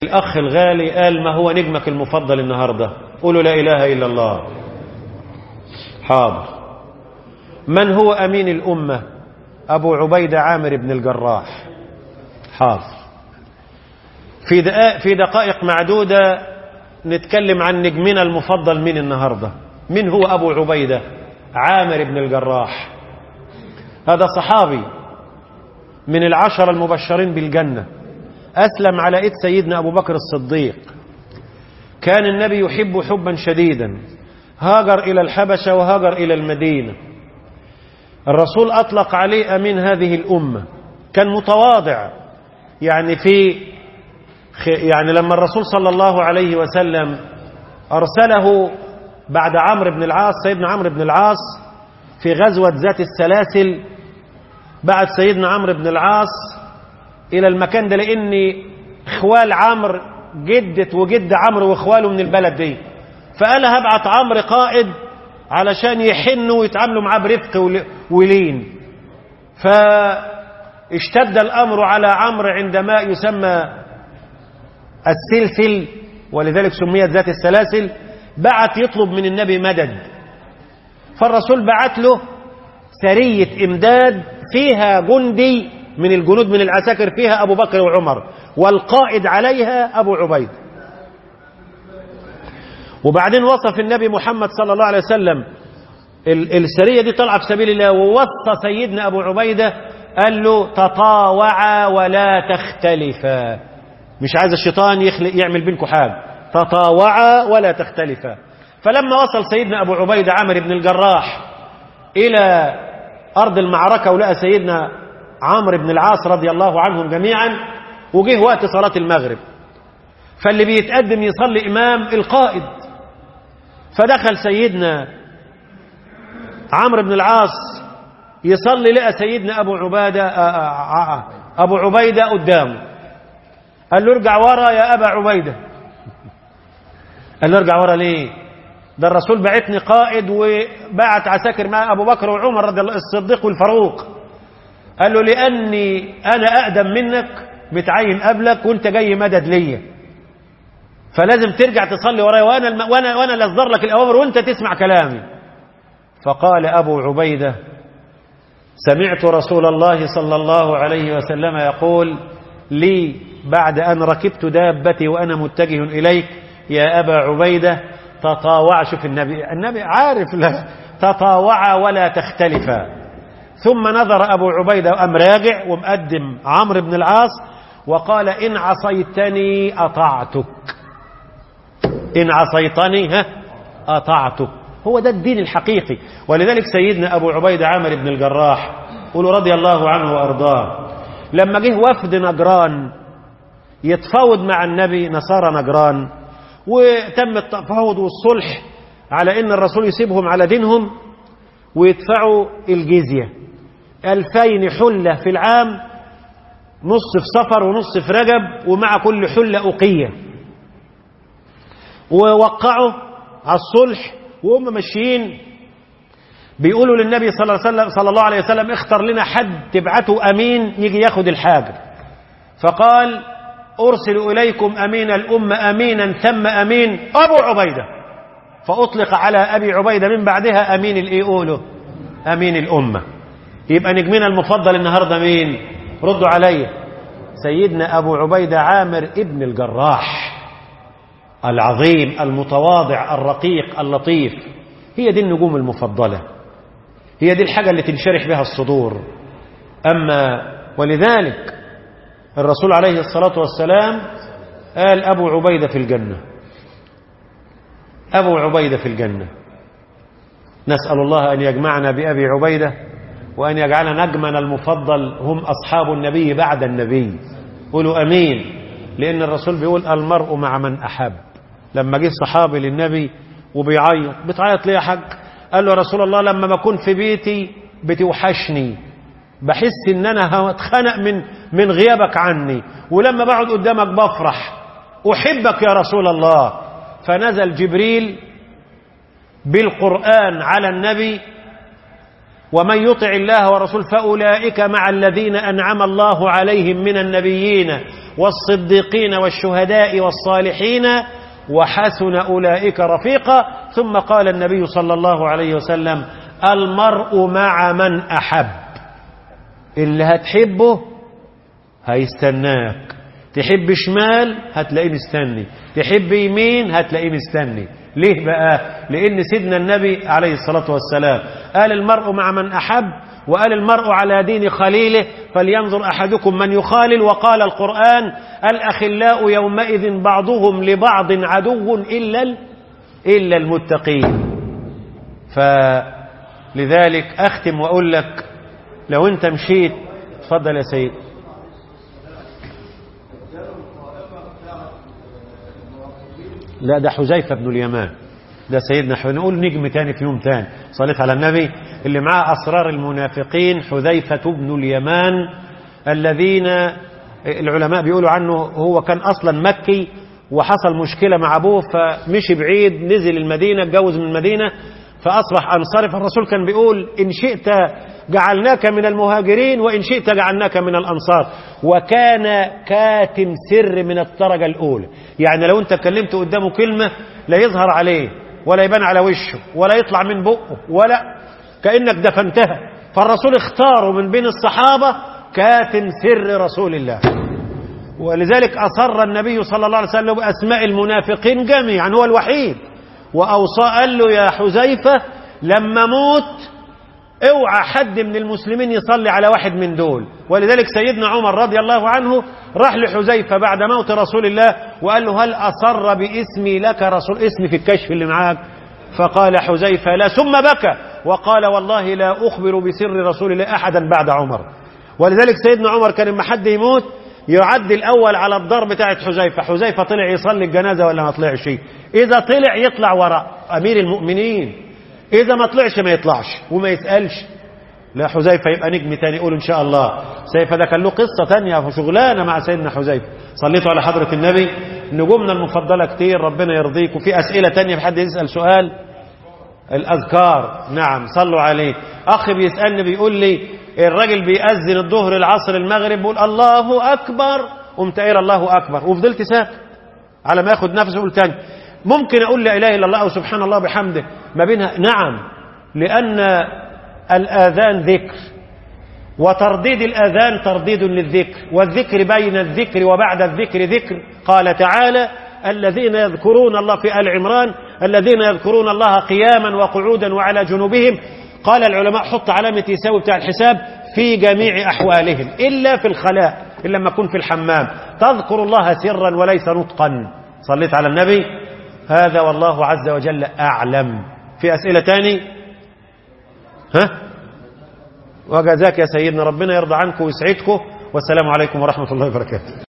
الأخ الغالي قال ما هو نجمك المفضل النهاردة قولوا لا إله إلا الله حاضر من هو أمين الأمة أبو عبيدة عامر بن الجراح حاضر في دقائق, في دقائق معدودة نتكلم عن نجمنا المفضل من النهاردة من هو أبو عبيدة عامر بن الجراح هذا صحابي من العشر المبشرين بالجنة أسلم على إيد سيدنا أبو بكر الصديق كان النبي يحب حبا شديدا هاجر إلى الحبشة وهاجر إلى المدينة الرسول أطلق عليه أمين هذه الأمة كان متواضع يعني في يعني لما الرسول صلى الله عليه وسلم أرسله بعد عمرو بن العاص سيدنا عمرو بن العاص في غزوة ذات السلاسل بعد سيدنا عمرو بن العاص إلى المكان ده لأن إخوال عمرو جدة وجد عمرو وإخواله من البلد دي فقال هبعت عمرو قائد علشان يحنوا ويتعاملوا معاه برفق ولين فاشتد الأمر على عمرو عندما يسمى السلسل ولذلك سميت ذات السلاسل بعت يطلب من النبي مدد فالرسول بعت له سرية إمداد فيها جندي من الجنود من العساكر فيها أبو بكر وعمر والقائد عليها أبو عبيد وبعدين وصف النبي محمد صلى الله عليه وسلم السرية دي طلع في سبيل الله ووصى سيدنا أبو عبيدة قال له تطاوعا ولا تختلفا مش عايز الشيطان يخلق يعمل بينكم حاجة تطاوعا ولا تختلفا فلما وصل سيدنا أبو عبيدة عامر بن الجراح إلى أرض المعركة ولقى سيدنا عمرو بن العاص رضي الله عنهم جميعا وجه وقت صلاة المغرب فاللي بيتقدم يصلي إمام القائد فدخل سيدنا عمرو بن العاص يصلي لقى سيدنا أبو عبادة أبو عبيدة قدامه قال له ارجع ورا يا أبا عبيدة قال له ارجع ورا ليه ده الرسول بعتني قائد وبعت عساكر مع أبو بكر وعمر رضي الله الصديق والفاروق قال له لأني أنا أقدم منك متعين قبلك وانت جاي مدد ليا فلازم ترجع تصلي ورايا وانا الم... وانا وانا اللي اصدر لك الاوامر وانت تسمع كلامي فقال ابو عبيده سمعت رسول الله صلى الله عليه وسلم يقول لي بعد ان ركبت دابتي وانا متجه اليك يا ابا عبيده تطاوع شوف النبي النبي عارف لا تطاوعا ولا تختلفا ثم نظر ابو عبيده وقام راجع ومقدم عمرو بن العاص وقال ان عصيتني اطعتك إن عصيتني ها أطعتك هو ده الدين الحقيقي ولذلك سيدنا أبو عبيدة عامر بن الجراح قولوا رضي الله عنه وأرضاه لما جه وفد نجران يتفاوض مع النبي نصارى نجران وتم التفاوض والصلح على ان الرسول يسيبهم على دينهم ويدفعوا الجزية ألفين حلة في العام نص في صفر ونص في رجب ومع كل حلة أقية ووقعوا على الصلح وهم ماشيين بيقولوا للنبي صلى الله, عليه وسلم صلى الله عليه وسلم اختر لنا حد تبعته أمين يجي ياخد الحاجة فقال أرسل إليكم أمين الأمة أمينا ثم أمين أبو عبيدة فأطلق على أبي عبيدة من بعدها أمين الإيئولو أمين الأمة يبقى نجمنا المفضل النهاردة مين ردوا علي سيدنا أبو عبيدة عامر ابن الجراح العظيم المتواضع الرقيق اللطيف هي دي النجوم المفضلة هي دي الحاجة اللي تنشرح بها الصدور أما ولذلك الرسول عليه الصلاة والسلام قال أبو عبيدة في الجنة أبو عبيدة في الجنة نسأل الله أن يجمعنا بأبي عبيدة وأن يجعلنا نجمنا المفضل هم أصحاب النبي بعد النبي قولوا أمين لأن الرسول بيقول المرء مع من أحب لما جه صحابي للنبي وبيعيط بتعيط ليه يا حاج قال له يا رسول الله لما بكون في بيتي بتوحشني بحس ان انا هتخنق من من غيابك عني ولما بقعد قدامك بفرح احبك يا رسول الله فنزل جبريل بالقران على النبي ومن يطع الله ورسوله فأولئك مع الذين أنعم الله عليهم من النبيين والصديقين والشهداء والصالحين وحسن أولئك رفيقا ثم قال النبي صلى الله عليه وسلم المرء مع من أحب اللي هتحبه هيستناك تحب شمال هتلاقيه مستني تحب يمين هتلاقيه مستني ليه بقى لأن سيدنا النبي عليه الصلاة والسلام قال المرء مع من أحب وقال المرء على دين خليله فلينظر أحدكم من يخالل وقال القرآن الأخلاء يومئذ بعضهم لبعض عدو إلا إلا المتقين فلذلك أختم وأقول لك لو أنت مشيت تفضل يا سيد لا ده حذيفة بن اليمان ده سيدنا حذيفة نقول نجم تاني في يوم تاني صليت على النبي اللي معاه أسرار المنافقين حذيفة بن اليمان الذين العلماء بيقولوا عنه هو كان أصلا مكي وحصل مشكلة مع أبوه فمشي بعيد نزل المدينة اتجوز من المدينة فأصبح أنصاري فالرسول كان بيقول إن شئت جعلناك من المهاجرين وإن شئت جعلناك من الأنصار وكان كاتم سر من الدرجة الأولى يعني لو أنت اتكلمت قدامه كلمة لا يظهر عليه ولا يبان على وشه ولا يطلع من بقه ولا كأنك دفنتها فالرسول اختاره من بين الصحابة كاتم سر رسول الله ولذلك أصر النبي صلى الله عليه وسلم بأسماء المنافقين جميعا هو الوحيد وأوصى قال له يا حذيفة لما موت اوعى حد من المسلمين يصلي على واحد من دول ولذلك سيدنا عمر رضي الله عنه راح لحذيفة بعد موت رسول الله وقال له هل أصر باسمي لك رسول اسمي في الكشف اللي معاك فقال حذيفة لا ثم بكى وقال والله لا أخبر بسر رسول الله أحدا بعد عمر ولذلك سيدنا عمر كان لما حد يموت يعد الأول على الدار بتاعت حذيفة حذيفة طلع يصلي الجنازة ولا ما طلعش إذا طلع يطلع وراء أمير المؤمنين إذا ما طلعش ما يطلعش وما يسألش لا حذيفة يبقى نجم تاني يقول إن شاء الله سيف ده كان له قصة تانية وشغلانة مع سيدنا حذيفة صليتوا على حضرة النبي نجومنا المفضلة كتير ربنا يرضيك وفي أسئلة تانية في حد يسأل سؤال الأذكار نعم صلوا عليه أخي بيسألني بيقول لي الراجل بيأذن الظهر العصر المغرب بيقول الله أكبر قمت قايل الله أكبر وفضلت ساكت على ما ياخد نفسه يقول تاني ممكن أقول لا إله إلا الله أو سبحان الله بحمده ما بينها نعم لأن الآذان ذكر وترديد الآذان ترديد للذكر والذكر بين الذكر وبعد الذكر ذكر قال تعالى الذين يذكرون الله في آل عمران الذين يذكرون الله قياما وقعودا وعلى جنوبهم قال العلماء حط علامة يساوي بتاع الحساب في جميع أحوالهم إلا في الخلاء إلا لما أكون في الحمام تذكر الله سرا وليس نطقا صليت على النبي هذا والله عز وجل أعلم في أسئلة تاني ها وجزاك يا سيدنا ربنا يرضى عنكم ويسعدكم والسلام عليكم ورحمة الله وبركاته